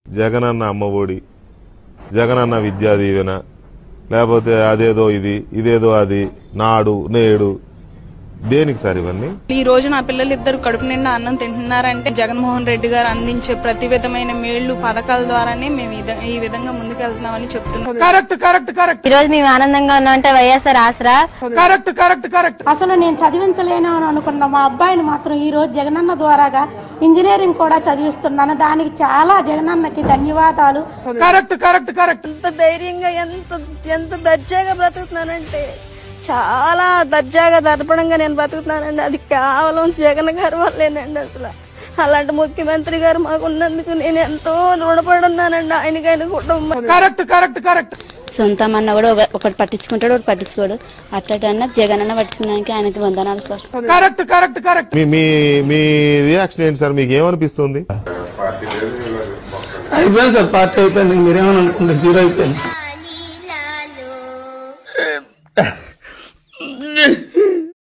జగనన్న అమ్మఒడి జగనన్న విద్యా దీవెన లేకపోతే అదేదో ఇది ఇదేదో అది నాడు నేడు దేనికి సార్ ఇవన్నీ ఈ రోజు నా పిల్లలు ఇద్దరు కడుపు నిండా అన్నం తింటున్నారంటే జగన్మోహన్ రెడ్డి గారు అందించే ప్రతి విధమైన మేళ్లు పథకాల ద్వారానే మేము ఇద- ఈ విధంగా ముందుకెళ్తున్నామని చెప్తున్నాం కరెక్ట్ కరెక్ట్ కరెక్ట్ ఈ రోజు మేము ఆనందంగా ఉన్నామంటే YSR Aasara correct correct correct అసలు నేను చదివించలేను అని అనుకున్న మా అబ్బాయిని మాత్రం ఈ రోజు జగనన్న ద్వారాగా ఇంజనీరింగ్ కూడా చదివిస్తున్నాను దానికి చాలా జగనన్నకి ధన్యవాదాలు కరెక్ట్ కరెక్ట్ కరెక్ట్ ఎంత ధైర్యంగా ఎంత ఎంత దర్జాగా బ్రతుకుతున్నానంటే చాలా దర్జాగా దర్పణంగా నేను బ్రతుకుతున్నానండి అది కేవలం జగన్ గారి వల్లేనండి అసలు అలాంటి ముఖ్యమంత్రి గారు మాకు ఉన్నందుకు నేను ఎంతో రుణపడి ఉన్నానండి ఆయనకి ఆయన కుటుంబం కరెక్ట్ కరెక్ట్ కరెక్ట్ సొంతం అన్న కూడా ఒక- ఒకటి పట్టించుకుంటాడు ఒకటి పట్టించుకోడు అట్లటన్నా జగన్ అన్న పట్టించుకున్నానికి ఆయనకి వందనాలు సార్ కరెక్ట్ కరెక్ట్ కరెక్ట్ మీ మీ మీ రియాక్షన్ ఏంటి సార్ మీకు ఏమనిపిస్తుంది అయిపోయింది సార్ పార్టీ అయిపోయింది మీరేమని అనుకుంటే జీరో అయిపోయింది